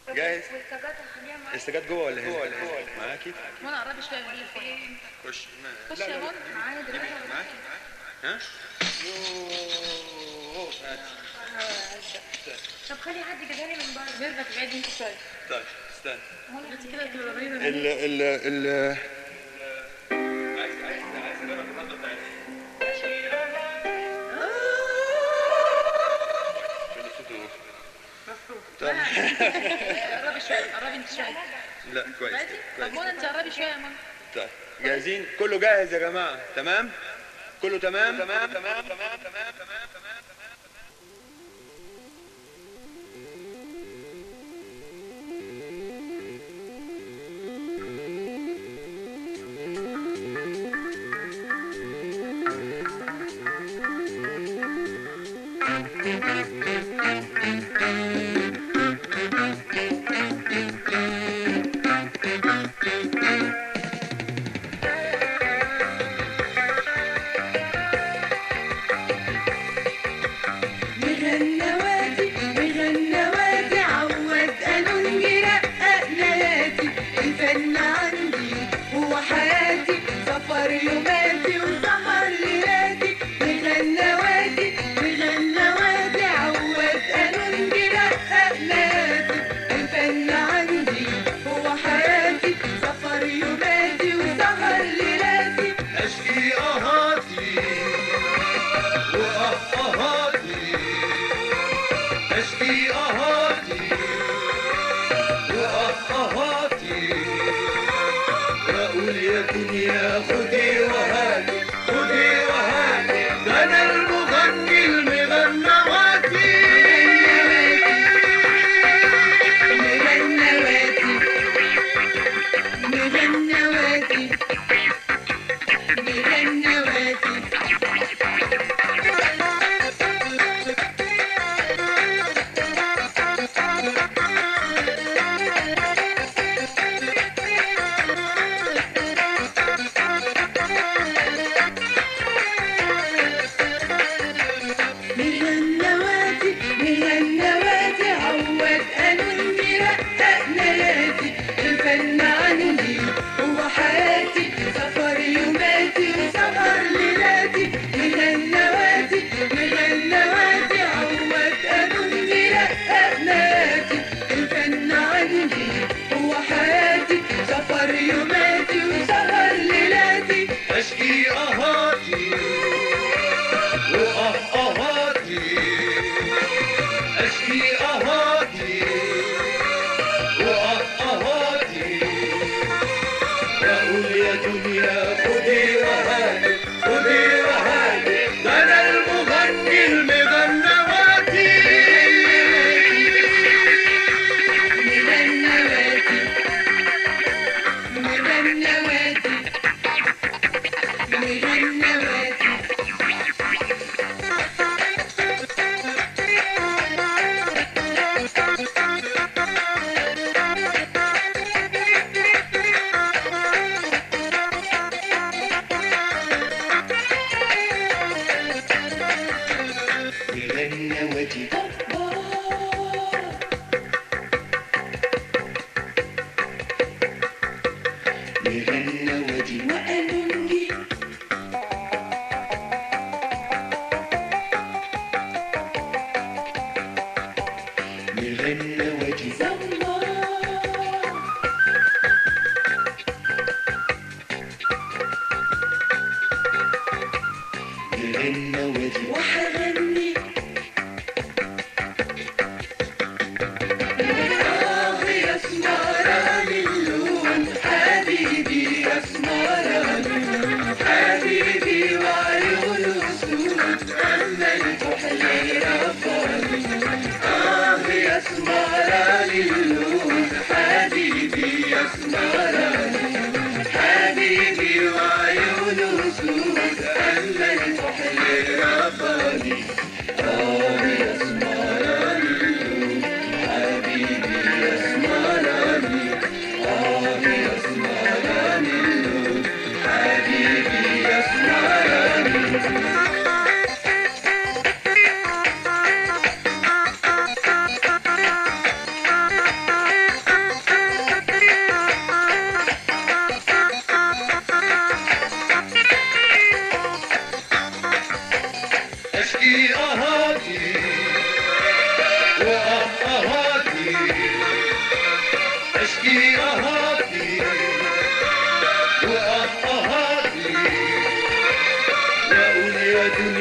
جاهز والسجاد هخليها معايا السجاد جوه ولا هنا ولا هنا معاكي منى قربي شويه ولا فين خش ما- خش لا، يا لا، منى معايا دلوقتي معاكي ها يوه هات. طب خلي حد يجيبها لي من بره ميرفت ابعدي انت شويه طيب استنى انت كده تقربي من ال ال ال قربي شويه قربي انت شويه لا كويس بعدي طب كويس منى انت قربي شويه يا منى طيب جاهزين كله جاهز يا جماعه تمام كله تمام تمام تمام تمام تمام تمام مغنواتي مغنواتي عود أنونجي رقق لياتي الفن عندي هو حياتي سفر يوماتي وسهر ليلاتي مغنواتي مغنواتي عود أنونجي رقق لياتي الفن عندي هو حياتي سفر يوماتي وسهر ليلاتي اشكي اهاتي واهاتي اشكي اهاتي واهاتي واقول يا دنيا خدي وهاتي خدي وهاتي ده انا المغني المغنواتي مغنواتي مغنواتي مغنواتي مهنواتي مهنواتي عود أنوني رقق لياتي الفن عندي هو حياتي سفر يوماتي وسهر ليلاتي مهنواتي مهنواتي عود أنوني رقق لياتي الفن عندي هو حياتي سفر يوماتي وسهر ليلاتي اشكي اهاتي واهاتي اشكي اهاتي واهاتي واقول يا دنيا خدي وهاتي خدي وهاتي ده انا المغني المغنواتي مغنواتي مغنواتي مغنواتي مغنواتي مغنواتي وأنونجي مغنواتي زمار مغنواتي وحغني آه يا سمراني اللون حبيبي يا سمراني حبيبي وعيونه سود أما الكحل رفاني آه يا سمراني اللون حبيبي يا سمراني حبيبي وعيونه سود أما الكحل رفاني آه يا سمراني اللون حبيبي يا سمراني آه يا سمراني اللون حبيبي يا سمراني اشكي اهاتي واه اهاتي واقول يا دنيا